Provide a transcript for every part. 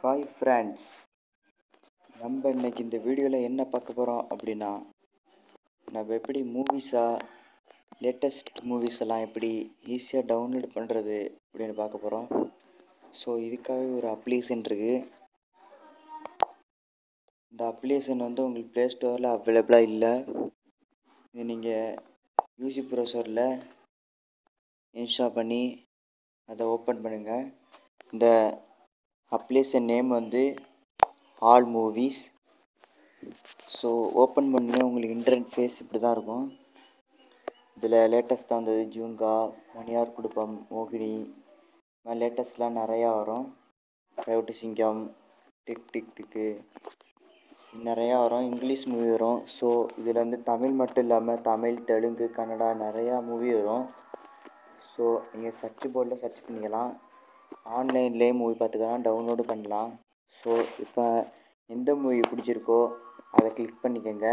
hi friends நம்ம இன்னைக்கு இந்த வீடியோவில் என்ன பார்க்க போகிறோம் அப்படின்னா நம்ம எப்படி மூவிஸாக லேட்டஸ்ட் மூவிஸ் எல்லாம் எப்படி ஈஸியாக டவுன்லோட் பண்ணுறது அப்படின்னு பார்க்க போகிறோம் ஸோ இதுக்காக ஒரு அப்ளிகேஷன் இருக்குது இந்த அப்ளிகேஷன் வந்து உங்களுக்கு ப்ளே ஸ்டோரில் அவைலபிளாக இல்லை இது நீங்கள் யூசி ப்ரௌசரில் இன்ஸ்டால் பண்ணி அதை ஓப்பன் பண்ணுங்கள் இந்த அப்ளிகேஷன் நேம் வந்து ஆல் மூவிஸ் ஸோ ஓப்பன் பண்ணி உங்களுக்கு இன்டர்நெட் ஃபேஸ் இப்படி தான் இருக்கும் இதில் லேட்டஸ்ட்டாக வந்தது ஜூங்கா மணியார் குடும்பம் மோகினி லேட்டஸ்ட்லாம் நிறையா வரும் ரவுட்டு சிங்கம் டிக் டிக் டிக்கு நிறையா வரும் இங்கிலீஷ் மூவி வரும் ஸோ இதில் வந்து தமிழ் மட்டும் இல்லாமல் தமிழ் தெலுங்கு கன்னடா நிறையா மூவி வரும் ஸோ நீங்கள் சர்ச் போர்டில் சர்ச் பண்ணிக்கலாம் ஆன்லைன்லேயே மூவி பார்த்துக்கலாம் டவுன்லோடு பண்ணலாம் ஸோ இப்போ எந்த மூவி பிடிச்சிருக்கோ அதை கிளிக் பண்ணிக்கோங்க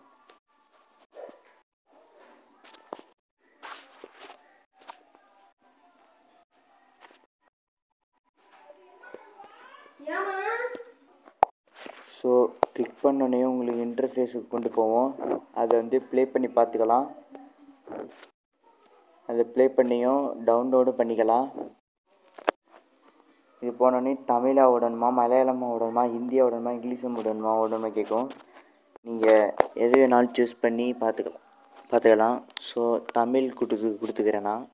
ஸோ கிளிக் பண்ணோடனே உங்களுக்கு இன்டர்ஃபேஸுக்கு கொண்டு போவோம் அதை வந்து ப்ளே பண்ணி பார்த்துக்கலாம் அதை ப்ளே பண்ணியும் டவுன்லோடு பண்ணிக்கலாம் இது போனோடனே தமிழாக விடணுமா மலையாளமாக விடணுமா ஹிந்தியாக விடணுமா இங்கிலீஷும் விடணுமா விடணுமா கேட்கும் நீங்கள் எது வேணாலும் சூஸ் பண்ணி பார்த்துக்கலாம் பார்த்துக்கலாம் ஸோ தமிழ் கொடுத்து கொடுத்துக்கிறேன் நான்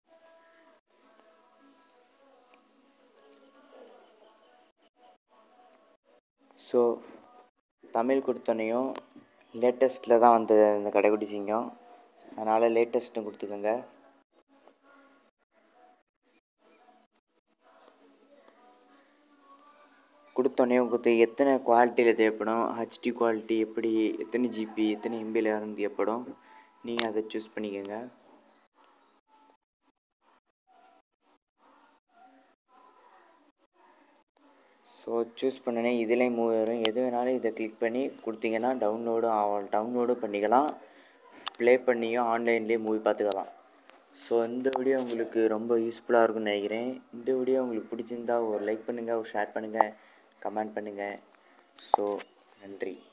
ஸோ தமிழ் கொடுத்தோன்னையும் லேட்டஸ்ட்டில் தான் வந்தது இந்த கடைக்குட்டி சிங்கம் அதனால் லேட்டஸ்ட்டும் கொடுத்துக்கோங்க கொடுத்தோன்னே உங்களுக்கு எத்தனை குவாலிட்டியில் தேவைப்படும் ஹெச்டி குவாலிட்டி எப்படி எத்தனை ஜிபி எத்தனை எம்பியில் இருந்து தேவைப்படும் நீங்கள் அதை சூஸ் பண்ணிக்கோங்க ஸோ சூஸ் பண்ணனே இதுலேயும் மூவி வரும் எது வேணாலும் இதை கிளிக் பண்ணி கொடுத்தீங்கன்னா டவுன்லோடும் ஆகும் டவுன்லோடும் பண்ணிக்கலாம் ப்ளே பண்ணியும் ஆன்லைன்லேயே மூவி பார்த்துக்கலாம் ஸோ இந்த வீடியோ உங்களுக்கு ரொம்ப யூஸ்ஃபுல்லாக இருக்கும்னு நினைக்கிறேன் இந்த வீடியோ உங்களுக்கு பிடிச்சிருந்தா ஒரு லைக் பண்ணுங்கள் ஒரு ஷேர் பண்ணுங்கள் கமெண்ட் பண்ணுங்கள் ஸோ நன்றி